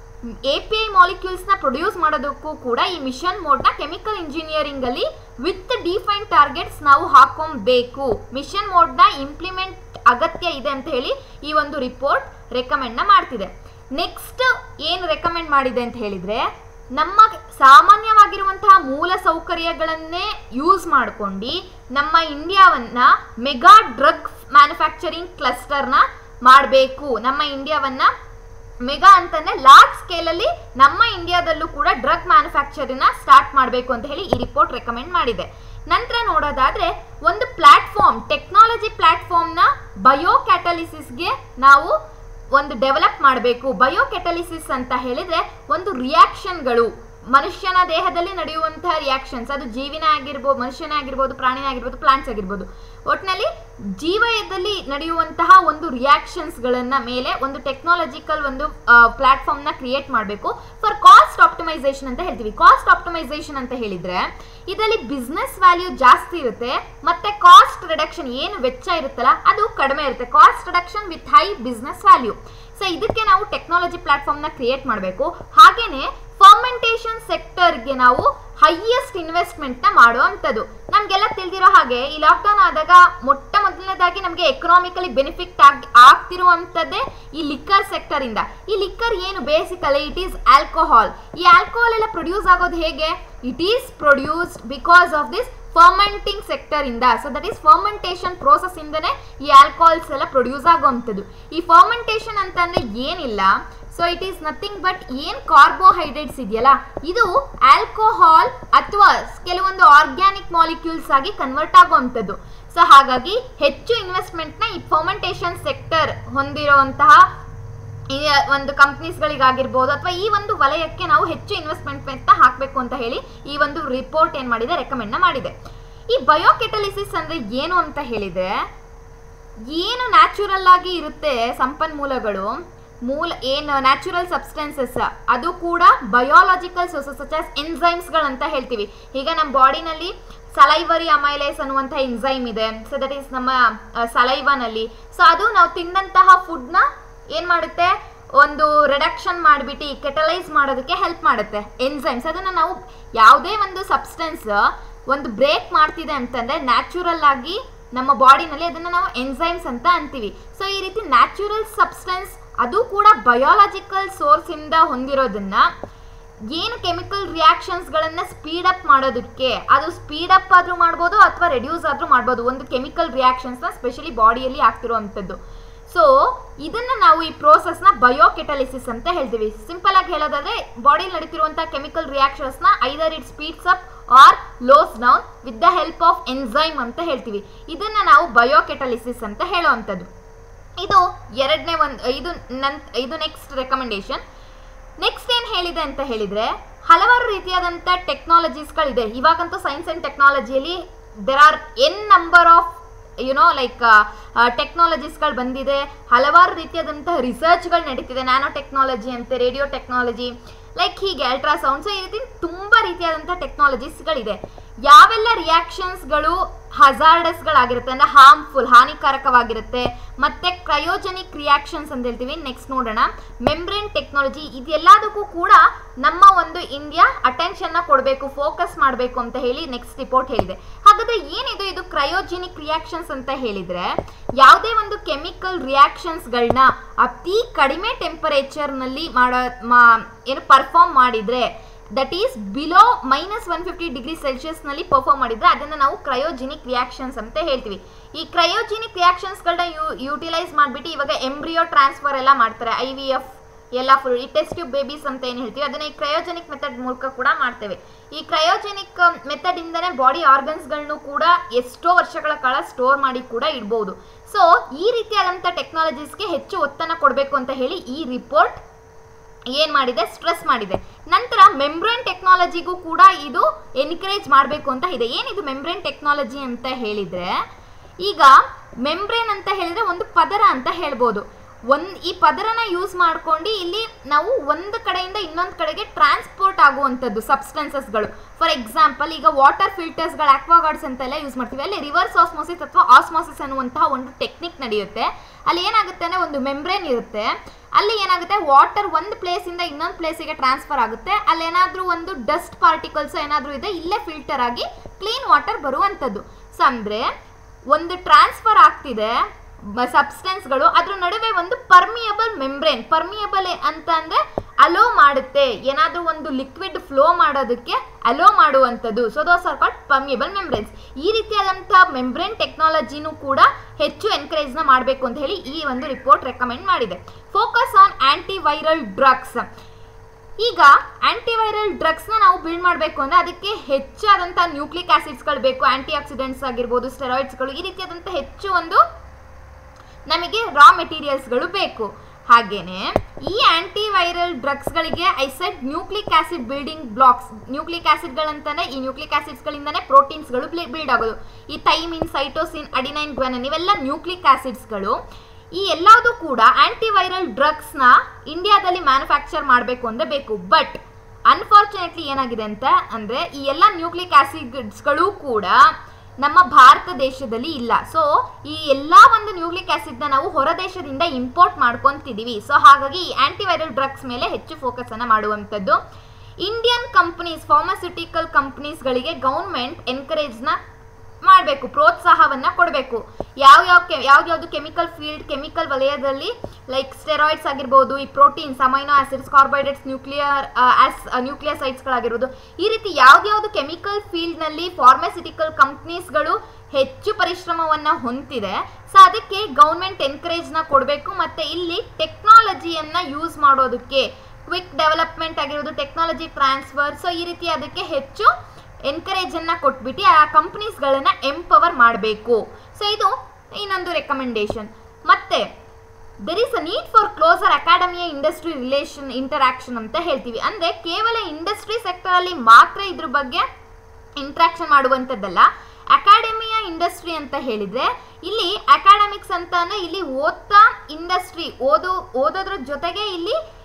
A: ಎ ಪಿ ಐ ಮಾಲಿಕ್ಯೂಲ್ಸ್ನ ಪ್ರೊಡ್ಯೂಸ್ ಮಾಡೋದಕ್ಕೂ ಕೂಡ ಈ ಮಿಷನ್ ಮೋಡ್ನ ಕೆಮಿಕಲ್ ಇಂಜಿನಿಯರಿಂಗಲ್ಲಿ ವಿತ್ ಡಿಫೈನ್ ಟಾರ್ಗೆಟ್ಸ್ ನಾವು ಹಾಕೊಬೇಕು ಮಿಷನ್ ಮೋಡ್ನ ಇಂಪ್ಲಿಮೆಂಟ್ ಅಗತ್ಯ ಇದೆ ಅಂತ ಹೇಳಿ ಈ ಒಂದು ರಿಪೋರ್ಟ್ ರೆಕಮೆಂಡ್ನ ಮಾಡ್ತಿದೆ ನೆಕ್ಸ್ಟ್ ಏನು ರೆಕಮೆಂಡ್ ಮಾಡಿದೆ ಅಂತ ಹೇಳಿದರೆ ನಮ್ಮ ಸಾಮಾನ್ಯವಾಗಿರುವಂತಹ ಮೂಲ ಸೌಕರ್ಯಗಳನ್ನೇ ಯೂಸ್ ಮಾಡ್ಕೊಂಡು ನಮ್ಮ ಇಂಡಿಯಾವನ್ನ ಮೆಗಾ ಡ್ರಗ್ ಮ್ಯಾನುಫ್ಯಾಕ್ಚರಿಂಗ್ ಕ್ಲಸ್ಟರ್ನ ಮಾಡಬೇಕು ನಮ್ಮ ಇಂಡಿಯಾವನ್ನ ಮೆಗಾ ಅಂತಂದ್ರೆ ಲಾರ್ಜ್ ಸ್ಕೇಲಲ್ಲಿ ನಮ್ಮ ಇಂಡಿಯಾದಲ್ಲೂ ಕೂಡ ಡ್ರಗ್ ಮ್ಯಾನುಫ್ಯಾಕ್ಚರಿನ ಸ್ಟಾರ್ಟ್ ಮಾಡಬೇಕು ಅಂತ ಹೇಳಿ ಈ ರಿಪೋರ್ಟ್ ರೆಕಮೆಂಡ್ ಮಾಡಿದೆ ನಂತರ ನೋಡೋದಾದ್ರೆ ಒಂದು ಪ್ಲಾಟ್ಫಾರ್ಮ್ ಟೆಕ್ನಾಲಜಿ ಪ್ಲಾಟ್ಫಾರ್ಮ್ನ ಬಯೋ ಕ್ಯಾಟಲಿಸಿಸ್ಗೆ ನಾವು ಒಂದು ಡೆವಲಪ್ ಮಾಡಬೇಕು ಬಯೋ ಕೆಟಲಿಸಿಸ್ ಅಂತ ಹೇಳಿದ್ರೆ ಒಂದು ರಿಯಾಕ್ಷನ್ಗಳು ಮನುಷ್ಯನ ದೇಹದಲ್ಲಿ ನಡೆಯುವಂತಹ ರಿಯಾಕ್ಷನ್ಸ್ ಅದು ಜೀವಿನ ಆಗಿರ್ಬೋದು ಮನುಷ್ಯನೇ ಆಗಿರ್ಬೋದು ಪ್ರಾಣಿನೇ ಆಗಿರ್ಬೋದು ಪ್ಲಾಂಟ್ಸ್ ಆಗಿರ್ಬೋದು ಒಟ್ಟಿನಲ್ಲಿ ಜೀವಯದಲ್ಲಿ ನಡೆಯುವಂತಹ ಒಂದು ರಿಯಾಕ್ಷನ್ಸ್ಗಳನ್ನ ಮೇಲೆ ಒಂದು ಟೆಕ್ನಾಲಜಿಕಲ್ ಒಂದು ಪ್ಲಾಟ್ಫಾರ್ಮ್ನ ಕ್ರಿಯೇಟ್ ಮಾಡಬೇಕು ಫಾರ್ ಕಾಸ್ಟ್ ಆಪ್ಟಿಮೈಸೇಷನ್ ಅಂತ ಹೇಳ್ತೀವಿ ಕಾಸ್ಟ್ ಆಪ್ಟಿಮೈಸೇಷನ್ ಅಂತ ಹೇಳಿದ್ರೆ ಇದರಲ್ಲಿ ಬಿಸ್ನೆಸ್ ವ್ಯಾಲ್ಯೂ ಜಾಸ್ತಿ ಇರುತ್ತೆ ಮತ್ತೆ ಕಾಸ್ಟ್ ರಿಡಕ್ಷನ್ ಏನು ವೆಚ್ಚ ಇರುತ್ತಲ್ಲ ಅದು ಕಡಿಮೆ ಇರುತ್ತೆ cost reduction with high business value so ಇದಕ್ಕೆ ನಾವು ಟೆಕ್ನಾಲಜಿ ಪ್ಲಾಟ್ಫಾರ್ಮ್ನ ಕ್ರಿಯೇಟ್ ಮಾಡಬೇಕು ಹಾಗೇನೆ ಫರ್ಮೆಂಟೇಷನ್ ಸೆಕ್ಟರ್ಗೆ ನಾವು ಹೈಯೆಸ್ಟ್ ಇನ್ವೆಸ್ಟ್ಮೆಂಟ್ನ ಮಾಡುವಂಥದ್ದು ನಮಗೆಲ್ಲ ತಿಳಿದಿರೋ ಹಾಗೆ ಈ ಲಾಕ್ಡೌನ್ ಆದಾಗ ಮೊಟ್ಟ ಮೊದಲನೇದಾಗಿ ನಮಗೆ ಎಕನಾಮಿಕಲಿ ಬೆನಿಫಿಟ್ ಆಗಿ ಆಗ್ತಿರುವಂಥದ್ದೇ ಈ ಲಿಕ್ಕರ್ ಸೆಕ್ಟರಿಂದ ಈ ಲಿಕ್ಕರ್ ಏನು ಬೇಸಿಕಲಿ ಇಟ್ ಈಸ್ ಆಲ್ಕೋಹಾಲ್ ಈ ಆಲ್ಕೋಹಾಲ್ ಎಲ್ಲ ಪ್ರೊಡ್ಯೂಸ್ ಆಗೋದು ಹೇಗೆ it is produced because of this fermenting sector ಇಂದ so that is fermentation process ಇಂದನೇ ಈ ಆಲ್ಕೋಹಾಲ್ಸ್ ಎಲ್ಲ ಪ್ರೊಡ್ಯೂಸ್ ಆಗುವಂಥದ್ದು ಈ ಫರ್ಮೆಂಟೇಷನ್ ಅಂತಂದ್ರೆ ಏನಿಲ್ಲ so it is nothing but ಏನು ಕಾರ್ಬೋಹೈಡ್ರೇಟ್ಸ್ ಇದೆಯಲ್ಲ ಇದು ಆಲ್ಕೋಹಾಲ್ ಅಥವಾ ಕೆಲವೊಂದು ಆರ್ಗ್ಯಾನಿಕ್ ಮಾಲಿಕ್ಯೂಲ್ಸ್ ಆಗಿ ಕನ್ವರ್ಟ್ ಆಗುವಂಥದ್ದು ಸೊ ಹಾಗಾಗಿ ಹೆಚ್ಚು ಇನ್ವೆಸ್ಟ್ಮೆಂಟ್ನ ಈ ಫರ್ಮೆಂಟೇಷನ್ ಸೆಕ್ಟರ್ ಹೊಂದಿರುವಂತಹ ಈ ಒಂದು ಕಂಪ್ನೀಸ್ಗಳಿಗಾಗಿರ್ಬೋದು ಅಥವಾ ಈ ಒಂದು ವಲಯಕ್ಕೆ ನಾವು ಹೆಚ್ಚು ಇನ್ವೆಸ್ಟ್ಮೆಂಟ್ ಹಾಕಬೇಕು ಅಂತ ಹೇಳಿ ಈ ಒಂದು ರಿಪೋರ್ಟ್ ಏನು ಮಾಡಿದೆ ರೆಕಮೆಂಡ್ನ ಮಾಡಿದೆ ಈ ಬಯೋಕೆಟಲಿಸಿಸ್ ಅಂದರೆ ಏನು ಅಂತ ಹೇಳಿದರೆ ಏನು ನ್ಯಾಚುರಲ್ ಆಗಿ ಇರುತ್ತೆ ಸಂಪನ್ಮೂಲಗಳು ಮೂಲ ಏನು ನ್ಯಾಚುರಲ್ ಸಬ್ಸ್ಟೆನ್ಸಸ್ ಅದು ಕೂಡ ಬಯೋಲಾಜಿಕಲ್ ಸೋರ್ಸಸ್ ಸಚ್ ಆಸ್ ಎನ್ಸೈಮ್ಸ್ಗಳಂತ ಹೇಳ್ತೀವಿ ಈಗ ನಮ್ಮ ಬಾಡಿನಲ್ಲಿ ಸಲೈವರಿ ಅಮೈಲೈಸ್ ಅನ್ನುವಂಥ ಎನ್ಸೈಮ್ ಇದೆ ಸೊ ದಟ್ ಈಸ್ ನಮ್ಮ ಸಲೈವಾನಲ್ಲಿ ಸೊ ಅದು ನಾವು ತಿಂದಂತಹ ಫುಡ್ನ ಏನು ಮಾಡುತ್ತೆ ಒಂದು ರಿಡಕ್ಷನ್ ಮಾಡಿಬಿಟ್ಟು ಕೆಟಲೈಸ್ ಮಾಡೋದಕ್ಕೆ ಹೆಲ್ಪ್ ಮಾಡುತ್ತೆ ಎನ್ಸೈಮ್ಸ್ ಅದನ್ನು ನಾವು ಯಾವುದೇ ಒಂದು ಸಬ್ಸ್ಟೆನ್ಸ್ ಒಂದು ಬ್ರೇಕ್ ಮಾಡ್ತಿದೆ ಅಂತಂದರೆ ನ್ಯಾಚುರಲ್ ಆಗಿ ನಮ್ಮ ಬಾಡಿನಲ್ಲಿ ಅದನ್ನು ನಾವು ಎನ್ಸೈಮ್ಸ್ ಅಂತ ಅಂತೀವಿ ಸೊ ಈ ರೀತಿ ನ್ಯಾಚುರಲ್ ಸಬ್ಸ್ಟೆನ್ಸ್ ಅದು ಕೂಡ ಬಯಾಲಜಿಕಲ್ ಸೋರ್ಸಿಂದ ಹೊಂದಿರೋದನ್ನ ಏನು ಕೆಮಿಕಲ್ ರಿಯಾಕ್ಷನ್ಸ್ಗಳನ್ನು ಸ್ಪೀಡ್ ಅಪ್ ಮಾಡೋದಕ್ಕೆ ಅದು ಸ್ಪೀಡ್ ಅಪ್ ಆದರೂ ಮಾಡ್ಬೋದು ಅಥವಾ ರೆಡ್ಯೂಸ್ ಆದರೂ ಮಾಡ್ಬೋದು ಒಂದು ಕೆಮಿಕಲ್ ರಿಯಾಕ್ಷನ್ಸ್ನ ಸ್ಪೆಷಲಿ ಬಾಡಿಯಲ್ಲಿ ಆಗ್ತಿರುವಂಥದ್ದು ಸೊ ಇದನ್ನು ನಾವು ಈ ಪ್ರೋಸೆಸ್ನ ಬಯೋಕೆಟಲಿಸಿಸ್ ಅಂತ ಹೇಳ್ತೀವಿ ಸಿಂಪಲ್ ಆಗಿ ಹೇಳೋದಾದ್ರೆ ಬಾಡಿಯಲ್ಲಿ ನಡೀತಿರುವಂಥ ಕೆಮಿಕಲ್ ರಿಯಾಕ್ಷನ್ಸ್ನ either it speeds up or slows down with the help of enzyme ಅಂತ ಹೇಳ್ತೀವಿ ಇದನ್ನು ನಾವು ಬಯೋಕೆಟಲಿಸಿಸ್ ಅಂತ ಹೇಳುವಂಥದ್ದು ಇದು ಎರಡನೇ ಒಂದು ಇದು ನನ್ ಇದು ನೆಕ್ಸ್ಟ್ ರೆಕಮೆಂಡೇಶನ್ ನೆಕ್ಸ್ಟ್ ಏನು ಹೇಳಿದೆ ಅಂತ ಹೇಳಿದರೆ ಹಲವಾರು ರೀತಿಯಾದಂಥ ಟೆಕ್ನಾಲಜೀಸ್ಗಳಿದೆ ಇವಾಗಂತೂ ಸೈನ್ಸ್ ಆ್ಯಂಡ್ ಟೆಕ್ನಾಲಜಿಯಲ್ಲಿ there are N number of you know like ಟೆಕ್ನಾಲಜೀಸ್ಗಳು ಬಂದಿದೆ ಹಲವಾರು ರೀತಿಯಾದಂಥ ರಿಸರ್ಚ್ಗಳು ನಡೀತಿದೆ ನ್ಯಾನೋ ಟೆಕ್ನಾಲಜಿ ಅಂತೆ ರೇಡಿಯೋ ಟೆಕ್ನಾಲಜಿ ಲೈಕ್ ಹೀಗೆ ಅಲ್ಟ್ರಾಸೌಂಡ್ ಸೊ ಈ ರೀತಿ ತುಂಬ ರೀತಿಯಾದಂಥ ಟೆಕ್ನಾಲಜೀಸ್ಗಳಿದೆ ಯಾವೆಲ್ಲ ರಿಯಾಕ್ಷನ್ಸ್ಗಳು ಹಜಾರ್ಡಸ್ಗಳಾಗಿರುತ್ತೆ ಅಂದರೆ ಹಾರ್ಮ್ಫುಲ್ ಹಾನಿಕಾರಕವಾಗಿರುತ್ತೆ ಮತ್ತೆ ಕ್ರಯೋಜನಿಕ್ ರಿಯಾಕ್ಷನ್ಸ್ ಅಂತ ಹೇಳ್ತೀವಿ ನೆಕ್ಸ್ಟ್ ನೋಡೋಣ ಮೆಮ್ಬ್ರೇನ್ ಟೆಕ್ನಾಲಜಿ ಇದೆಲ್ಲದಕ್ಕೂ ಕೂಡ ನಮ್ಮ ಒಂದು ಇಂಡಿಯಾ ಅಟೆನ್ಷನ್ನ ಕೊಡಬೇಕು ಫೋಕಸ್ ಮಾಡಬೇಕು ಅಂತ ಹೇಳಿ ನೆಕ್ಸ್ಟ್ ರಿಪೋರ್ಟ್ ಹೇಳಿದೆ ಹಾಗಾದ್ರೆ ಏನಿದು ಇದು ಕ್ರಯೋಜೆನಿಕ್ ರಿಯಾಕ್ಷನ್ಸ್ ಅಂತ ಹೇಳಿದರೆ ಯಾವುದೇ ಒಂದು ಕೆಮಿಕಲ್ ರಿಯಾಕ್ಷನ್ಸ್ಗಳನ್ನ ಅತಿ ಕಡಿಮೆ ಟೆಂಪರೇಚರ್ನಲ್ಲಿ ಮಾಡೋ ಮಾ ಏನು ಪರ್ಫಾರ್ಮ್ ಮಾಡಿದರೆ that is below minus one fifty degree ಸೆಲ್ಸಿಯಸ್ನಲ್ಲಿ ಪರ್ಫಾರ್ಮ್ ಮಾಡಿದರೆ ಅದನ್ನು ನಾವು ಕ್ರಯೋಜಿನಿಕ್ ರಿಯಾಕ್ಷನ್ಸ್ ಅಂತ ಹೇಳ್ತೀವಿ ಈ ಕ್ರಯೋಜಿನಿಕ್ ರಿಯಾಕ್ಷನ್ಸ್ಗಳನ್ನ ಯು ಯೂಟಿಲೈಸ್ ಮಾಡಿಬಿಟ್ಟು ಇವಾಗ ಎಂಬ್ರಿಯೋ ಟ್ರಾನ್ಸ್ಫರ್ ಎಲ್ಲ ಮಾಡ್ತಾರೆ ಐ ವಿ ಎಫ್ ಎಲ್ಲ ಫುಲ್ ಈ ಟೆಸ್ಟ್ ಟ್ಯೂಬ್ ಬೇಬೀಸ್ ಅಂತ ಏನು ಹೇಳ್ತೀವಿ ಅದನ್ನ ಈ ಕ್ರಯೋಜೆನಿಕ್ ಮೆಥಡ್ ಮೂಲಕ ಕೂಡ ಮಾಡ್ತೇವೆ ಈ ಕ್ರಯೋಜೆನಿಕ್ ಮೆಥಡ್ ಇಂದನೇ ಬಾಡಿ ಆರ್ಗನ್ಸ್ಗಳನ್ನು ಕೂಡ ಎಷ್ಟೋ ವರ್ಷಗಳ ಕಾಲ ಸ್ಟೋರ್ ಮಾಡಿ ಕೂಡ ಇಡ್ಬೋದು ಸೊ ಈ ರೀತಿಯಾದಂಥ ಟೆಕ್ನಾಲಜೀಸ್ಗೆ ಹೆಚ್ಚು ಒತ್ತನ್ನು ಕೊಡಬೇಕು ಅಂತ ಹೇಳಿ ಈ ರಿಪೋರ್ಟ್ ಏನು ಮಾಡಿದೆ ಸ್ಟ್ರೆಸ್ ಮಾಡಿದೆ ನಂತರ ಮೆಮ್ಬ್ರೇನ್ ಟೆಕ್ನಾಲಜಿಗೂ ಕೂಡ ಇದು ಎನ್ಕರೇಜ್ ಮಾಡಬೇಕು ಅಂತ ಇದೆ ಏನಿದು ಮೆಮ್ಬ್ರೇನ್ ಟೆಕ್ನಾಲಜಿ ಅಂತ ಹೇಳಿದರೆ ಈಗ ಮೆಮ್ಬ್ರೇನ್ ಅಂತ ಹೇಳಿದರೆ ಒಂದು ಪದರ ಅಂತ ಹೇಳ್ಬೋದು ಒಂದು ಈ ಪದರನ ಯೂಸ್ ಮಾಡ್ಕೊಂಡು ಇಲ್ಲಿ ನಾವು ಒಂದು ಕಡೆಯಿಂದ ಇನ್ನೊಂದು ಕಡೆಗೆ ಟ್ರಾನ್ಸ್ಪೋರ್ಟ್ ಆಗುವಂಥದ್ದು ಸಬ್ಸ್ಟೆನ್ಸಸ್ಗಳು ಫಾರ್ ಎಕ್ಸಾಂಪಲ್ ಈಗ ವಾಟರ್ ಫಿಲ್ಟರ್ಸ್ಗಳು ಆಕ್ವಾಗಾರ್ಡ್ಸ್ ಅಂತೆಲ್ಲ ಯೂಸ್ ಮಾಡ್ತೀವಿ ಅಲ್ಲಿ ರಿವರ್ಸ್ ಆಸ್ಮೋಸಿಸ್ ಅಥವಾ ಆಸ್ಮೋಸಿಸ್ ಅನ್ನುವಂತಹ ಒಂದು ಟೆಕ್ನಿಕ್ ನಡೆಯುತ್ತೆ ಅಲ್ಲಿ ಏನಾಗುತ್ತೆ ಅಂದರೆ ಒಂದು ಮೆಮ್ಬ್ರೇನ್ ಇರುತ್ತೆ ಅಲ್ಲಿ ಏನಾಗುತ್ತೆ ವಾಟರ್ ಒಂದು ಪ್ಲೇಸಿಂದ ಇನ್ನೊಂದು ಪ್ಲೇಸಿಗೆ ಟ್ರಾನ್ಸ್ಫರ್ ಆಗುತ್ತೆ ಅಲ್ಲಿ ಏನಾದರೂ ಒಂದು ಡಸ್ಟ್ ಪಾರ್ಟಿಕಲ್ಸ್ ಏನಾದರೂ ಇದೆ ಇಲ್ಲೇ ಫಿಲ್ಟರ್ ಆಗಿ ಕ್ಲೀನ್ ವಾಟರ್ ಬರುವಂಥದ್ದು ಸೊ ಅಂದರೆ ಒಂದು ಟ್ರಾನ್ಸ್ಫರ್ ಆಗ್ತಿದೆ ಸಬ್ಸ್ಟೆನ್ಸ್ಗಳು ಅದ್ರ ನಡುವೆ ಒಂದು ಪರ್ಮಿಯಬಲ್ ಮೆಮ್ಬ್ರೇನ್ ಪರ್ಮಿಯಬಲ್ ಅಂತ ಅಂದರೆ ಅಲೋ ಮಾಡುತ್ತೆ ಏನಾದರೂ ಒಂದು ಲಿಕ್ವಿಡ್ ಫ್ಲೋ ಮಾಡೋದಕ್ಕೆ ಅಲೋ ಮಾಡುವಂಥದ್ದು so those are called permeable membranes ಈ ರೀತಿಯಾದಂಥ ಮೆಮ್ಬ್ರೇನ್ ಟೆಕ್ನಾಲಜಿನೂ ಕೂಡ ಹೆಚ್ಚು ಎನ್ಕರೇಜ್ನ ಮಾಡಬೇಕು ಅಂತ ಹೇಳಿ ಈ ಒಂದು ರಿಪೋರ್ಟ್ ರೆಕಮೆಂಡ್ ಮಾಡಿದೆ ಫೋಕಸ್ ಆನ್ ಆಂಟಿವೈರಲ್ ಡ್ರಗ್ಸ್ ಈಗ ಆಂಟಿವೈರಲ್ ಡ್ರಗ್ಸ್ನ ನಾವು ಬಿಲ್ಡ್ ಮಾಡಬೇಕು ಅಂದರೆ ಅದಕ್ಕೆ ಹೆಚ್ಚಾದಂಥ ನ್ಯೂಕ್ಲಿಕ್ ಆಸಿಡ್ಸ್ಗಳು ಬೇಕು ಆಂಟಿ ಆಕ್ಸಿಡೆಂಟ್ಸ್ ಆಗಿರ್ಬೋದು ಸ್ಟೆರಾಯ್ಡ್ಸ್ಗಳು ಈ ರೀತಿಯಾದಂಥ ಹೆಚ್ಚು ಒಂದು ನಮಗೆ ರಾ ಮೆಟೀರಿಯಲ್ಸ್ಗಳು ಬೇಕು ಹಾಗೇನೆ ಈ ಆಂಟಿವೈರಲ್ ಡ್ರಗ್ಸ್ಗಳಿಗೆ I said nucleic acid building blocks nucleic ಆಸಿಡ್ಗಳಂತಾನೆ ಈ ನ್ಯೂಕ್ಲಿಕ್ ಆಸಿಡ್ಸ್ಗಳಿಂದನೇ ಪ್ರೋಟೀನ್ಸ್ಗಳು ಬಿಲ್ಡ್ ಆಗೋದು ಈ ಥೈಮಿನ್ ಸೈಟೋಸಿನ್ ಅಡಿನೈನ್ ಗ್ವೆನನ್ ಇವೆಲ್ಲ ನ್ಯೂಕ್ಲಿಕ್ ಆಸಿಡ್ಸ್ಗಳು ಈ ಎಲ್ಲದೂ ಕೂಡ ಆಂಟಿವೈರಲ್ ಡ್ರಗ್ಸ್ನ ಇಂಡಿಯಾದಲ್ಲಿ ಮ್ಯಾನುಫ್ಯಾಕ್ಚರ್ ಮಾಡಬೇಕು ಅಂದರೆ ಬೇಕು ಬಟ್ ಅನ್ಫಾರ್ಚುನೇಟ್ಲಿ ಏನಾಗಿದೆ ಅಂತ ಅಂದರೆ ಈ ಎಲ್ಲ ನ್ಯೂಕ್ಲಿಕ್ ಆಸಿಡ್ಸ್ಗಳು ಕೂಡ ನಮ್ಮ ಭಾರತ ದೇಶದಲ್ಲಿ ಇಲ್ಲ ಸೊ ಈ ಎಲ್ಲ ಒಂದು ನ್ಯೂಕ್ಲಿಕ್ ಆಸಿಡ್ನ ನಾವು ಹೊರ ದೇಶದಿಂದ ಇಂಪೋರ್ಟ್ ಮಾಡ್ಕೊತಿದ್ದೀವಿ ಸೊ ಹಾಗಾಗಿ ಈ ಆಂಟಿವೈರಲ್ ಡ್ರಗ್ಸ್ ಮೇಲೆ ಹೆಚ್ಚು ಫೋಕಸನ್ನು ಮಾಡುವಂಥದ್ದು ಇಂಡಿಯನ್ ಕಂಪ್ನೀಸ್ ಫಾರ್ಮಸ್ಯೂಟಿಕಲ್ ಕಂಪ್ನೀಸ್ಗಳಿಗೆ ಗೌರ್ಮೆಂಟ್ ಎನ್ಕರೇಜ್ನ ಮಾಡಬೇಕು ಪ್ರೋತ್ಸಾಹವನ್ನು ಕೊಡಬೇಕು ಯಾವ ಯಾವ ಕೆ ಯಾವ್ಯಾವುದು ಕೆಮಿಕಲ್ ಫೀಲ್ಡ್ ಕೆಮಿಕಲ್ ವಲಯದಲ್ಲಿ ಲೈಕ್ ಸ್ಟೆರಾಯ್ಡ್ಸ್ ಆಗಿರ್ಬೋದು ಈ proteins amino acids carbohydrates nuclear as ನ್ಯೂಕ್ಲಿಯಸೈಡ್ಸ್ಗಳಾಗಿರ್ಬೋದು ಈ ರೀತಿ ಯಾವ್ದ್ಯಾವುದು ಕೆಮಿಕಲ್ ಫೀಲ್ಡ್ನಲ್ಲಿ ಫಾರ್ಮಸ್ಯೂಟಿಕಲ್ ಕಂಪ್ನೀಸ್ಗಳು ಹೆಚ್ಚು ಪರಿಶ್ರಮವನ್ನು ಹೊಂದಿದೆ ಸೊ ಅದಕ್ಕೆ ಗೌರ್ಮೆಂಟ್ ಎನ್ಕರೇಜ್ನ ಕೊಡಬೇಕು ಮತ್ತು ಇಲ್ಲಿ ಟೆಕ್ನಾಲಜಿಯನ್ನು ಯೂಸ್ ಮಾಡೋದಕ್ಕೆ ಕ್ವಿಕ್ ಡೆವಲಪ್ಮೆಂಟ್ ಆಗಿರೋದು ಟೆಕ್ನಾಲಜಿ ಟ್ರಾನ್ಸ್ಫರ್ ಸೊ ಈ ರೀತಿ ಅದಕ್ಕೆ ಹೆಚ್ಚು ಎನ್ಕರೇಜನ್ನು ಕೊಟ್ಬಿಟ್ಟು ಆ ಕಂಪ್ನೀಸ್ಗಳನ್ನು ಎಂಪವರ್ ಮಾಡಬೇಕು ಸೊ ಇದು ಇನ್ನೊಂದು ರೆಕಮೆಂಡೇಶನ್ ಮತ್ತೆ there is a need for closer academia industry relation interaction ಅಂತ ಹೇಳ್ತೀವಿ ಅಂದರೆ ಕೇವಲ ಇಂಡಸ್ಟ್ರಿ ಸೆಕ್ಟರಲ್ಲಿ ಮಾತ್ರ ಇದ್ರ ಬಗ್ಗೆ ಇಂಟ್ರಾಕ್ಷನ್ ಮಾಡುವಂಥದ್ದಲ್ಲ ಅಕಾಡೆಮಿಯ ಇಂಡಸ್ಟ್ರಿ ಅಂತ ಹೇಳಿದರೆ ಇಲ್ಲಿ ಅಕಾಡೆಮಿಕ್ಸ್ ಅಂತಾನೆ ಇಲ್ಲಿ ಓದ್ತಾ ಇಂಡಸ್ಟ್ರಿ ಓದು ಓದೋದ್ರ ಜೊತೆಗೆ ಇಲ್ಲಿ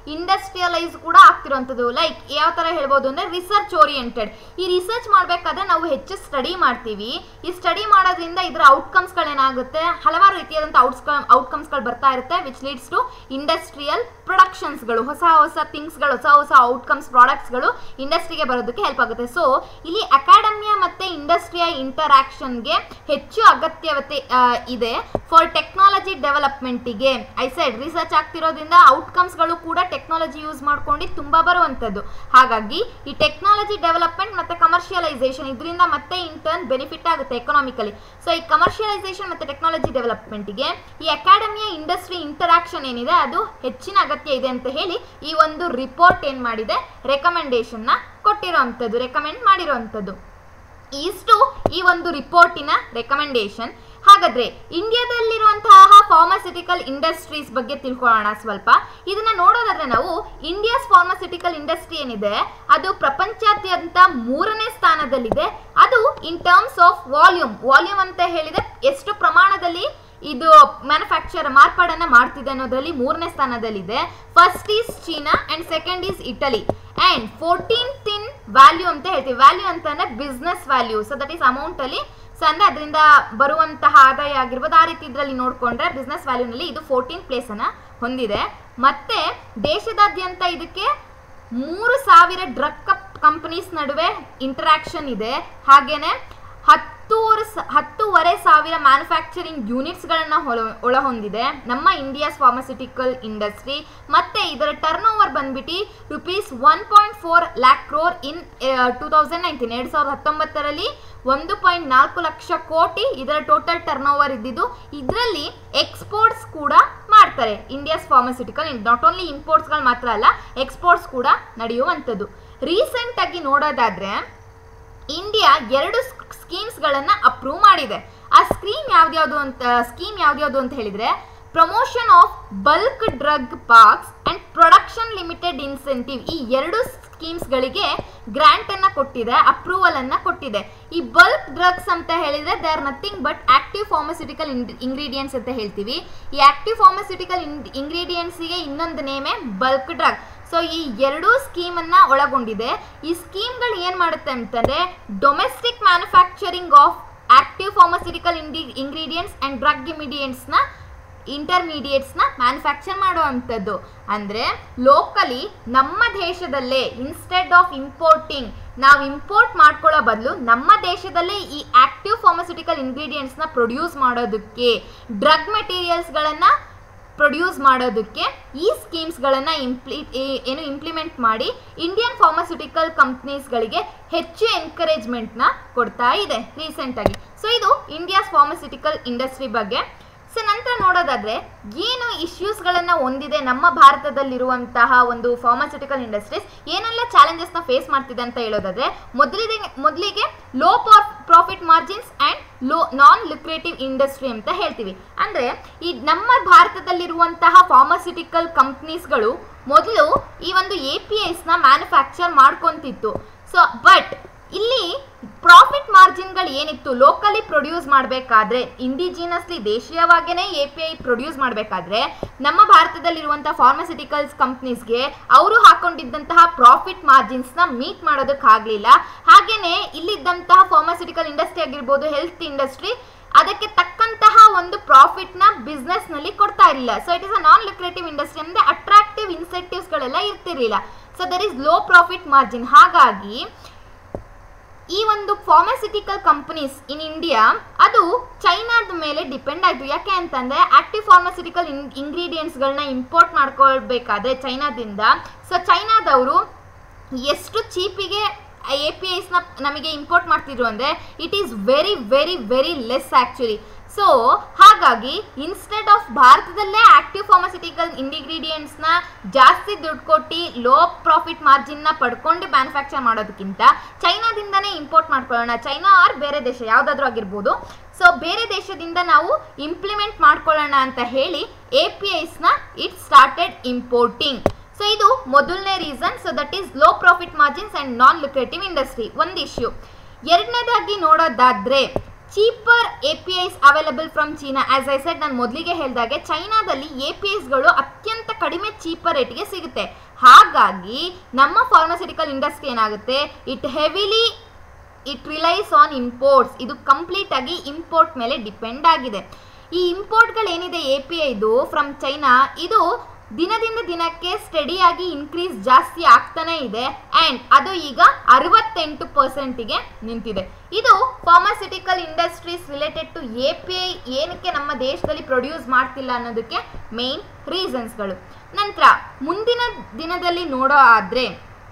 A: ಇಂಡಸ್ಟ್ರಿಯಲೈಸ್ ಕೂಡ ಆಗ್ತಿರೋಂಥದ್ದು ಲೈಕ್ ಯಾವ ಥರ ಹೇಳ್ಬೋದು ಅಂದರೆ ರಿಸರ್ಚ್ ಓರಿಯೆಂಟೆಡ್ ಈ ರಿಸರ್ಚ್ ಮಾಡಬೇಕಾದ್ರೆ ನಾವು ಹೆಚ್ಚು ಸ್ಟಡಿ ಮಾಡ್ತೀವಿ ಈ ಸ್ಟಡಿ ಮಾಡೋದ್ರಿಂದ ಇದರ ಔಟ್ಕಮ್ಸ್ಗಳೇನಾಗುತ್ತೆ ಹಲವಾರು ರೀತಿಯಾದಂಥ ಔಟ್ಸ್ ಔಟ್ಕಮ್ಸ್ಗಳು ಬರ್ತಾ ಇರುತ್ತೆ ವಿಚ್ ಲೀಡ್ಸ್ ಟು ಇಂಡಸ್ಟ್ರಿಯಲ್ ಪ್ರೊಡಕ್ಷನ್ಸ್ಗಳು ಹೊಸ ಹೊಸ ಥಿಂಗ್ಸ್ಗಳು ಹೊಸ ಹೊಸ ಔಟ್ಕಮ್ಸ್ ಪ್ರಾಡಕ್ಟ್ಸ್ಗಳು ಇಂಡಸ್ಟ್ರಿಗೆ ಬರೋದಕ್ಕೆ ಹೆಲ್ಪ್ ಆಗುತ್ತೆ ಸೊ ಇಲ್ಲಿ ಅಕಾಡೆಮಿಯಾ ಮತ್ತು ಇಂಡಸ್ಟ್ರಿಯ ಇಂಟರಾಕ್ಷನ್ಗೆ ಹೆಚ್ಚು ಅಗತ್ಯವತೆ ಆ, ಇದೆ ಫಾರ್ ಟೆಕ್ನಾಲಜಿ ಡೆವಲಪ್ಮೆಂಟಿಗೆ ಐ ಸೈಡ್ ರಿಸರ್ಚ್ ಆಗ್ತಿರೋದ್ರಿಂದ ಔಟ್ಕಮ್ಸ್ಗಳು ಕೂಡ ಟೆಕ್ನಾಲಜಿ ಯೂಸ್ ಮಾಡ್ಕೊಂಡು ತುಂಬ ಬರುವಂಥದ್ದು ಹಾಗಾಗಿ ಈ ಟೆಕ್ನಾಲಜಿ ಡೆವಲಪ್ಮೆಂಟ್ ಮತ್ತು ಕಮರ್ಷಿಯಲೈಸೇಷನ್ ಇದರಿಂದ ಮತ್ತೆ ಇಂಟರ್ನ್ ಬೆನಿಫಿಟ್ ಆಗುತ್ತೆ ಎಕನಾಮಿಕಲಿ ಸೊ ಈ ಕಮರ್ಷಿಯಲೈಸೇಷನ್ ಮತ್ತು ಟೆಕ್ನಾಲಜಿ ಡೆವಲಪ್ಮೆಂಟ್ಗೆ ಈ ಅಕಾಡೆಮಿಯ ಇಂಡಸ್ಟ್ರಿ ಇಂಟರಾಕ್ಷನ್ ಏನಿದೆ ಅದು ಹೆಚ್ಚಿನ ಅಗತ್ಯ ಇದೆ ಅಂತ ಹೇಳಿ ಈ ಒಂದು ರಿಪೋರ್ಟ್ ಏನು ಮಾಡಿದೆ ರೆಕಮೆಂಡೇಶನ್ನ ಕೊಟ್ಟಿರೋವಂಥದ್ದು ರೆಕಮೆಂಡ್ ಮಾಡಿರೋವಂಥದ್ದು ಇಷ್ಟು ಈ ಒಂದು ರಿಪೋರ್ಟಿನ ರೆಕಮೆಂಡೇಶನ್ ಹಾಗಾದ್ರೆ ಇಂಡಿಯಾದಲ್ಲಿರುವಂತಹ ಫಾರ್ಮಾಸ್ಯೂಟಿಕಲ್ ಇಂಡಸ್ಟ್ರೀಸ್ ಬಗ್ಗೆ ತಿಳ್ಕೊಳ್ಳೋಣ ಸ್ವಲ್ಪ ಇದನ್ನ ನೋಡೋದಾದ್ರೆ ನಾವು ಇಂಡಿಯಾಸ್ ಫಾರ್ಮಾಸ್ಯೂಟಿಕಲ್ ಇಂಡಸ್ಟ್ರಿ ಏನಿದೆ ಅದು ಪ್ರಪಂಚಾದ್ಯಂತ ಮೂರನೇ ಸ್ಥಾನದಲ್ಲಿದೆ ಅದು in terms of volume volume ಅಂತ ಹೇಳಿದ್ರೆ ಎಷ್ಟು ಪ್ರಮಾಣದಲ್ಲಿ ಇದು ಮ್ಯಾನುಫ್ಯಾಕ್ಚರ್ ಮಾರ್ಪಾಡನ್ನ ಮಾಡ್ತಿದೆ ಅನ್ನೋದ್ರಲ್ಲಿ ಮೂರನೇ ಸ್ಥಾನದಲ್ಲಿದೆ first is China and second is Italy and fourteenth in value ಅಂತ ಹೇಳ್ತೀವಿ ವ್ಯಾಲ್ಯೂ ಅಂತಂದ್ರೆ business value so that is amount ಅಲ್ಲಿ ಸೊ ಅಂದ್ರೆ ಅದರಿಂದ ಬರುವಂತಹ ಆದಾಯ ಆಗಿರ್ಬೋದು ಆ ರೀತಿ ಇದರಲ್ಲಿ ನೋಡ್ಕೊಂಡ್ರೆ ಬಿಸ್ನೆಸ್ ವ್ಯಾಲ್ಯೂನಲ್ಲಿ ಇದು ಫೋರ್ಟೀನ್ ಪ್ಲೇಸ್ ಅನ್ನ ಹೊಂದಿದೆ ಮತ್ತೆ ದೇಶದಾದ್ಯಂತ ಇದಕ್ಕೆ ಮೂರು ಸಾವಿರ ಡ್ರಗ್ ಕಂಪನೀಸ್ ನಡುವೆ ಇಂಟರಾಕ್ಷನ್ ಇದೆ ಹಾಗೇನೆ ಹತ್ತೂವರೆ ಸ- ಹತ್ತೂವರೆ ಸಾವಿರ ಮ್ಯಾನುಫ್ಯಾಕ್ಚರಿಂಗ್ ಯೂನಿಟ್ಸ್ಗಳನ್ನು ಹೊಳ ಒಳಹೊಂದಿದೆ ನಮ್ಮ ಇಂಡಿಯಾಸ್ ಫಾರ್ಮಸ್ಯೂಟಿಕಲ್ ಇಂಡಸ್ಟ್ರಿ ಮತ್ತೆ ಇದರ ಟರ್ನ್ ಓವರ್ ಬಂದ್ಬಿಟ್ಟು rupees one point four lakh crore in two thousand nineteen ಎರಡು ಸಾವಿರದ ಹತ್ತೊಂಬತ್ತರಲ್ಲಿ ಒಂದು ಪಾಯಿಂಟ್ ನಾಲ್ಕು ಲಕ್ಷ ಕೋಟಿ ಇದರ ಟೋಟಲ್ ಟರ್ನ್ ಓವರ್ ಇದ್ದಿದ್ದು ಇದರಲ್ಲಿ ಎಕ್ಸ್ಪೋರ್ಟ್ಸ್ ಕೂಡ ಮಾಡ್ತಾರೆ ಇಂಡಿಯಾಸ್ ಫಾರ್ಮಸ್ಯೂಟಿಕಲ್ ನಾಟ್ ಓನ್ಲಿ ಇಂಪೋರ್ಟ್ಸ್ಗಳು ಮಾತ್ರ ಅಲ್ಲ ಎಕ್ಸ್ಪೋರ್ಟ್ಸ್ ಕೂಡ ನಡೆಯುವಂಥದ್ದು ರೀಸೆಂಟ್ ಆಗಿ ನೋಡೋದಾದ್ರೆ ಇಂಡಿಯಾ ಎರಡು ಸ್ಕೀಮ್ಸ್ಗಳನ್ನು ಅಪ್ರೂವ್ ಮಾಡಿದೆ ಆ ಸ್ಕೀಮ್ ಯಾವ್ದ್ಯಾವುದು ಅಂತ ಸ್ಕೀಮ್ ಯಾವ್ದ್ಯಾವುದು ಅಂತ ಹೇಳಿದ್ರೆ promotion of bulk drug parks and production limited incentive ಈ ಎರಡು ಸ್ಕೀಮ್ಸ್ಗಳಿಗೆ ಗ್ರಾಂಟ್ ಅನ್ನ ಕೊಟ್ಟಿದೆ ಅಪ್ರೂವಲ್ ಅನ್ನ ಕೊಟ್ಟಿದೆ ಈ ಬಲ್ಕ್ ಡ್ರಗ್ಸ್ ಅಂತ ಹೇಳಿದ್ರೆ they are nothing but active pharmaceutical ingredients ಅಂತ ಹೇಳ್ತೀವಿ ಈ ಆಕ್ಟಿವ್ ಫಾರ್ಮಸ್ಯೂಟಿಕಲ್ ಇಂಗ್ರೀಡಿಯೆಂಟ್ಸಿಗೆ ಇನ್ನೊಂದು ನೇಮೇ ಬಲ್ಕ್ ಡ್ರಗ್ ಸೊ ಈ ಎರಡೂ ಸ್ಕೀಮನ್ನು ಒಳಗೊಂಡಿದೆ ಈ ಸ್ಕೀಮ್ಗಳು ಏನು ಮಾಡುತ್ತೆ ಅಂತಂದರೆ domestic manufacturing of active pharmaceutical in ingredients and drug ಇಮಿಡಿಯೆಂಟ್ಸ್ನ ಇಂಟರ್ಮೀಡಿಯೇಟ್ಸ್ನ ಮ್ಯಾನುಫ್ಯಾಕ್ಚರ್ ಮಾಡುವಂಥದ್ದು ಅಂದರೆ ಲೋಕಲಿ ನಮ್ಮ ದೇಶದಲ್ಲೇ ಇನ್ಸ್ಟೆಡ್ ಆಫ್ ಇಂಪೋರ್ಟಿಂಗ್ ನಾವು ಇಂಪೋರ್ಟ್ ಮಾಡ್ಕೊಳ್ಳೋ ಬದಲು ನಮ್ಮ ದೇಶದಲ್ಲೇ ಈ ಆಕ್ಟಿವ್ ಫಾರ್ಮಸ್ಯೂಟಿಕಲ್ ಇಂಗ್ರೀಡಿಯೆಂಟ್ಸ್ನ ಪ್ರೊಡ್ಯೂಸ್ ಮಾಡೋದಕ್ಕೆ ಡ್ರಗ್ ಮೆಟೀರಿಯಲ್ಸ್ಗಳನ್ನು ಪ್ರೊಡ್ಯೂಸ್ ಮಾಡೋದಕ್ಕೆ ಈ ಸ್ಕೀಮ್ಸ್ಗಳನ್ನು ಇಂಪ್ಲಿ ಈ- ಏನು ಇಂಪ್ಲಿಮೆಂಟ್ ಮಾಡಿ ಇಂಡಿಯನ್ ಫಾರ್ಮಸ್ಯೂಟಿಕಲ್ ಕಂಪ್ನೀಸ್ಗಳಿಗೆ ಹೆಚ್ಚು ಎನ್ಕರೇಜ್ಮೆಂಟ್ನ ಕೊಡ್ತಾ ಇದೆ ರೀಸೆಂಟಾಗಿ ಸೊ ಇದು ಇಂಡಿಯಾಸ್ ಫಾರ್ಮಸ್ಯೂಟಿಕಲ್ ಇಂಡಸ್ಟ್ರಿ ಬಗ್ಗೆ ಸೊ ನಂತರ ನೋಡೋದಾದ್ರೆ ಏನು ಇಶ್ಯೂಸ್ಗಳನ್ನು ಹೊಂದಿದೆ ನಮ್ಮ ಭಾರತದಲ್ಲಿರುವಂತಹ ಒಂದು ಫಾರ್ಮಸ್ಯೂಟಿಕಲ್ ಇಂಡಸ್ಟ್ರೀಸ್ ಏನೆಲ್ಲ ಚಾಲೆಂಜಸ್ನ ಫೇಸ್ ಮಾಡ್ತಿದೆ ಅಂತ ಹೇಳೋದಾದ್ರೆ ಮೊದಲಿಗೆ ಮೊದಲಿಗೆ low profit margins and low non lucrative industry ಅಂತ ಹೇಳ್ತೀವಿ ಅಂದರೆ ಈ ನಮ್ಮ ಭಾರತದಲ್ಲಿರುವಂತಹ ಫಾರ್ಮಸ್ಯೂಟಿಕಲ್ ಕಂಪ್ನೀಸ್ಗಳು ಮೊದಲು ಈ ಒಂದು ಎ ಪಿ ಐಸ್ನ ಮ್ಯಾನುಫ್ಯಾಕ್ಚರ್ ಮಾಡ್ಕೊತಿತ್ತು ಸೊ ಬಟ್ ಇಲ್ಲಿ ಪ್ರಾಫಿಟ್ ಮಾರ್ಜಿನ್ಗಳು ಏನಿತ್ತು ಲೋಕಲಿ ಪ್ರೊಡ್ಯೂಸ್ ಮಾಡಬೇಕಾದ್ರೆ ಇಂಡಿಜಿನಸ್ಲಿ ದೇಶೀಯವಾಗೇ ಎ ಪಿ ಐ ಪ್ರೊಡ್ಯೂಸ್ ಮಾಡಬೇಕಾದ್ರೆ ನಮ್ಮ ಭಾರತದಲ್ಲಿರುವಂಥ ಫಾರ್ಮಸ್ಯೂಟಿಕಲ್ಸ್ ಕಂಪ್ನೀಸ್ಗೆ ಅವರು ಹಾಕೊಂಡಿದ್ದಂತಹ ಪ್ರಾಫಿಟ್ ಮಾರ್ಜಿನ್ಸ್ನ ಮೀಟ್ ಮಾಡೋದಕ್ಕಾಗಲಿಲ್ಲ ಹಾಗೆಯೇ ಇಲ್ಲಿದ್ದಂತಹ ಫಾರ್ಮಸ್ಯೂಟಿಕಲ್ ಇಂಡಸ್ಟ್ರಿ ಆಗಿರ್ಬೋದು ಹೆಲ್ತ್ ಇಂಡಸ್ಟ್ರಿ ಅದಕ್ಕೆ ತಕ್ಕಂತಹ ಒಂದು ಪ್ರಾಫಿಟ್ನ ಬಿಸ್ನೆಸ್ನಲ್ಲಿ ಕೊಡ್ತಾ ಇರಲಿಲ್ಲ so it is a non lucrative industry ಅಂದರೆ ಅಟ್ರಾಕ್ಟಿವ್ ಇನ್ಸೆಂಟಿವ್ಸ್ಗಳೆಲ್ಲ ಇರ್ತಿರ್ಲಿಲ್ಲ so there is low profit margin ಹಾಗಾಗಿ ಈ ಒಂದು ಫಾರ್ಮಸ್ಯೂಟಿಕಲ್ ಕಂಪನೀಸ್ ಇನ್ ಇಂಡಿಯಾ ಅದು ಚೈನಾದ ಮೇಲೆ ಡಿಪೆಂಡ್ ಆಯಿತು ಯಾಕೆ ಅಂತಂದರೆ ಆಕ್ಟಿವ್ ಫಾರ್ಮಸ್ಯೂಟಿಕಲ್ ಇನ್ ಇಂಗ್ರೀಡಿಯೆಂಟ್ಸ್ಗಳನ್ನ ಇಂಪೋರ್ಟ್ ಮಾಡ್ಕೊಳ್ಬೇಕಾದ್ರೆ ಚೈನಾದಿಂದ ಸೊ ಚೈನಾದವರು ಎಷ್ಟು ಚೀಪಿಗೆ ಎ ಪಿ ಐಸ್ನ ನಮಗೆ ಇಂಪೋರ್ಟ್ ಮಾಡ್ತಿದ್ರು ಅಂದರೆ it is very very very less actually so ಹಾಗಾಗಿ ಇನ್ಸ್ಟೆಡ್ ಆಫ್ ಭಾರತದಲ್ಲೇ ಆಕ್ಟಿವ್ ಫಾರ್ಮಸ್ಯೂಟಿಕಲ್ ಇಂಗ್ರೀಡಿಯೆಂಟ್ಸ್ನ ಜಾಸ್ತಿ ದುಡ್ಡು ಕೊಟ್ಟು ಲೋ ಪ್ರಾಫಿಟ್ ಮಾರ್ಜಿನ್ನ ಪಡ್ಕೊಂಡು ಮ್ಯಾನುಫ್ಯಾಕ್ಚರ್ ಮಾಡೋದಕ್ಕಿಂತ ಚೈನಾದಿಂದನೇ ಇಂಪೋರ್ಟ್ ಮಾಡ್ಕೊಳ್ಳೋಣ ಚೈನಾ ಆರ್ ಬೇರೆ ದೇಶ ಯಾವುದಾದ್ರೂ ಆಗಿರ್ಬೋದು ಸೊ ಬೇರೆ ದೇಶದಿಂದ ನಾವು ಇಂಪ್ಲಿಮೆಂಟ್ ಮಾಡ್ಕೊಳ್ಳೋಣ ಅಂತ ಹೇಳಿ ಎ ಪಿ ಐಸ್ನ ಇಟ್ ಸ್ಟಾರ್ಟೆಡ್ ಇಂಪೋರ್ಟಿಂಗ್ ಸೊ ಇದು ಮೊದಲನೇ reason so that is low profit margins and non lucrative industry ಒಂದು ಇಶ್ಯೂ ಎರಡನೇದಾಗಿ ನೋಡೋದಾದ್ರೆ cheaper A P Is available from China as I said ನಾನು ಮೊದಲಿಗೆ ಹೇಳಿದಾಗೆ ಚೈನಾದಲ್ಲಿ ಎ ಪಿ ಐಸ್ಗಳು ಅತ್ಯಂತ ಅದಕ್ಕಿಂತ ಕಡಿಮೆ ಚೀಪರ್ ರೇಟ್ಗೆ ಸಿಗುತ್ತೆ ಹಾಗಾಗಿ ನಮ್ಮ ಫಾರ್ಮಸ್ಯೂಟಿಕಲ್ ಇಂಡಸ್ಟ್ರಿ ಏನಾಗುತ್ತೆ it heavily it relies on imports ಇದು ಕಂಪ್ಲೀಟ್ ಆಗಿ ಇಂಪೋರ್ಟ್ ಮೇಲೆ ಡಿಪೆಂಡ್ ಆಗಿದೆ ಈ ಇಂಪೋರ್ಟ್ಗಳೇನಿದೆ ಎ ಪಿ ಐದು ಫ್ರಮ್ ಚೈನಾ ಇದು ದಿನದಿಂದ ದಿನಕ್ಕೆ ಸ್ಟಡಿಯಾಗಿ ಇನ್ಕ್ರೀಸ್ ಜಾಸ್ತಿ ಆಗ್ತಾನೆ ಇದೆ ಆ್ಯಂಡ್ ಅದು ಈಗ ಅರವತ್ತೆಂಟು ಪರ್ಸೆಂಟಿಗೆ ನಿಂತಿದೆ ಇದು pharmaceutical industries related to A P I ಏನಕ್ಕೆ ನಮ್ಮ ದೇಶದಲ್ಲಿ ಪ್ರೊಡ್ಯೂಸ್ ಮಾಡ್ತಿಲ್ಲ ಅನ್ನೋದಕ್ಕೆ ಮೇನ್ ರೀಸನ್ಸ್ಗಳು ನಂತರ ಮುಂದಿನ ದಿನದಲ್ಲಿ ನೋಡೋ ಆದರೆ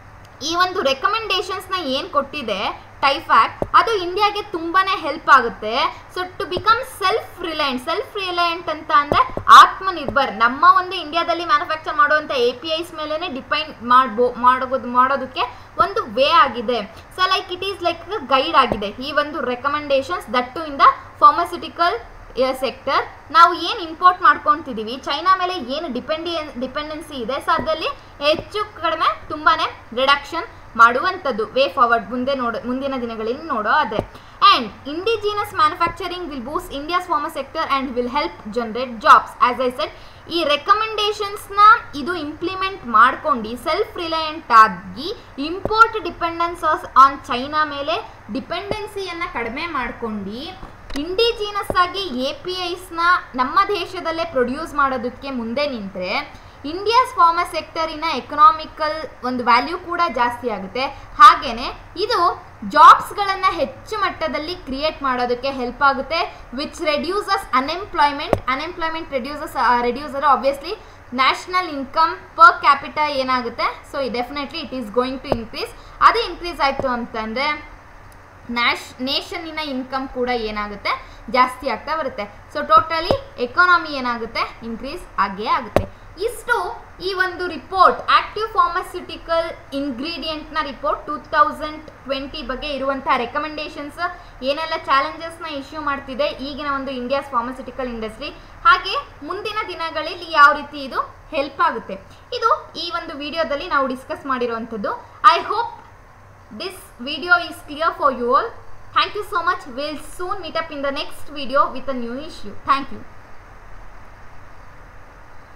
A: ಈ ಒಂದು ರೆಕಮೆಂಡೇಶನ್ಸ್ನ ಏನು ಕೊಟ್ಟಿದೆ ಟೈಫ್ಯಾಕ್ಟ್ ಅದು ಇಂಡಿಯಾಗೆ ತುಂಬಾ ಹೆಲ್ಪ್ ಆಗುತ್ತೆ so to become self reliant self reliant ಅಂತ ಅಂದರೆ ಆತ್ಮನಿರ್ಭರ್ ನಮ್ಮ ಒಂದು ಇಂಡಿಯಾದಲ್ಲಿ ಮ್ಯಾನುಫ್ಯಾಕ್ಚರ್ ಮಾಡುವಂಥ ಎ ಪಿ ಐಸ್ ಮೇಲೇ ಡಿಪೆಂಡ್ ಮಾಡ್ಬೋ ಮಾಡೋದು ಮಾಡೋದಕ್ಕೆ ಒಂದು ವೇ ಆಗಿದೆ so like it is like guide ಆಗಿದೆ ಈ ಒಂದು recommendations that in the pharmaceutical sector ನಾವು ಏನು ಇಂಪೋರ್ಟ್ ಮಾಡ್ಕೊತಿದ್ದೀವಿ ಚೈನಾ ಮೇಲೆ ಏನು ಡಿಪೆಂಡಿ ಡಿಪೆಂಡೆನ್ಸಿ ಇದೆ ಸೊ ಅದರಲ್ಲಿ ಹೆಚ್ಚು ಕಡಿಮೆ ತುಂಬಾ ರಿಡಕ್ಷನ್ ಮಾಡುವಂಥದ್ದು ವೇ ಫಾರ್ವರ್ಡ್ ಮುಂದೆ ನೋಡ ಮುಂದಿನ ದಿನಗಳಲ್ಲಿ ನೋಡೋ ಆದರೆ and indigenous manufacturing will boost India's pharma sector and will help generate jobs as I said ಈ ರೆಕಮೆಂಡೇಶನ್ಸ್ನ ಇದು ಇಂಪ್ಲಿಮೆಂಟ್ ಮಾಡ್ಕೊಂಡು ಸೆಲ್ಫ್ ರಿಲಯಂಟ್ ಆಗಿ ಇಂಪೋರ್ಟ್ ಡಿಪೆಂಡೆನ್ಸಸ್ ಆನ್ ಚೈನಾ ಮೇಲೆ ಡಿಪೆಂಡೆನ್ಸಿಯನ್ನು ಕಡಿಮೆ ಮಾಡ್ಕೊಂಡು ಇಂಡಿಜಿನಸ್ ಆಗಿ ಎ ಪಿ ಐಸ್ನ ನಮ್ಮ ದೇಶದಲ್ಲೇ ಪ್ರೊಡ್ಯೂಸ್ ಮಾಡೋದಕ್ಕೆ ಮುಂದೆ ನಿಂತರೆ ಇಂಡಿಯಾಸ್ ಫಾರ್ಮರ್ ಸೆಕ್ಟರಿನ ಎಕನಾಮಿಕಲ್ ಒಂದು ವ್ಯಾಲ್ಯೂ ಕೂಡ ಜಾಸ್ತಿ ಆಗುತ್ತೆ ಹಾಗೆಯೇ ಇದು ಜಾಬ್ಸ್ಗಳನ್ನು ಹೆಚ್ಚು ಮಟ್ಟದಲ್ಲಿ ಕ್ರಿಯೇಟ್ ಮಾಡೋದಕ್ಕೆ ಹೆಲ್ಪ್ ಆಗುತ್ತೆ which reduces unemployment unemployment reduces reducer obviously national income per capita ಏನಾಗುತ್ತೆ so definitely it is going to increase ಅದು ಇನ್ಕ್ರೀಸ್ ಆಯಿತು ಅಂತಂದರೆ ನ್ಯಾಷ್ ನೇಷನ್ನಿನ ಇನ್ಕಮ್ ಕೂಡ ಏನಾಗುತ್ತೆ ಜಾಸ್ತಿ ಆಗ್ತಾ ಬರುತ್ತೆ ಸೊ ಟೋಟಲಿ ಎಕಾನಮಿ ಏನಾಗುತ್ತೆ ಇನ್ಕ್ರೀಸ್ ಆಗೇ ಆಗುತ್ತೆ ಇಷ್ಟು ಈ ಒಂದು ರಿಪೋರ್ಟ್ ಆಕ್ಟಿವ್ ಫಾರ್ಮಸ್ಯೂಟಿಕಲ್ ಇಂಗ್ರೀಡಿಯೆಂಟ್ನ ರಿಪೋರ್ಟ್ ಟೂ ತೌಸಂಡ್ ಟ್ವೆಂಟಿ ಬಗ್ಗೆ ಇರುವಂಥ ರೆಕಮೆಂಡೇಶನ್ಸ್ ಏನೆಲ್ಲ ಚಾಲೆಂಜಸ್ನ ಇಶ್ಯೂ ಮಾಡ್ತಿದೆ ಈಗಿನ ಒಂದು ಇಂಡಿಯಾಸ್ ಫಾರ್ಮಸ್ಯೂಟಿಕಲ್ ಇಂಡಸ್ಟ್ರಿ ಹಾಗೆ ಮುಂದಿನ ದಿನಗಳಲ್ಲಿ ಯಾವ ರೀತಿ ಇದು ಹೆಲ್ಪ್ ಆಗುತ್ತೆ ಇದು ಈ ಒಂದು ವಿಡಿಯೋದಲ್ಲಿ ನಾವು ಡಿಸ್ಕಸ್ ಮಾಡಿರುವಂಥದ್ದು I hope this video is clear for you all thank you so much we'll soon meet up in the next video with a new issue thank you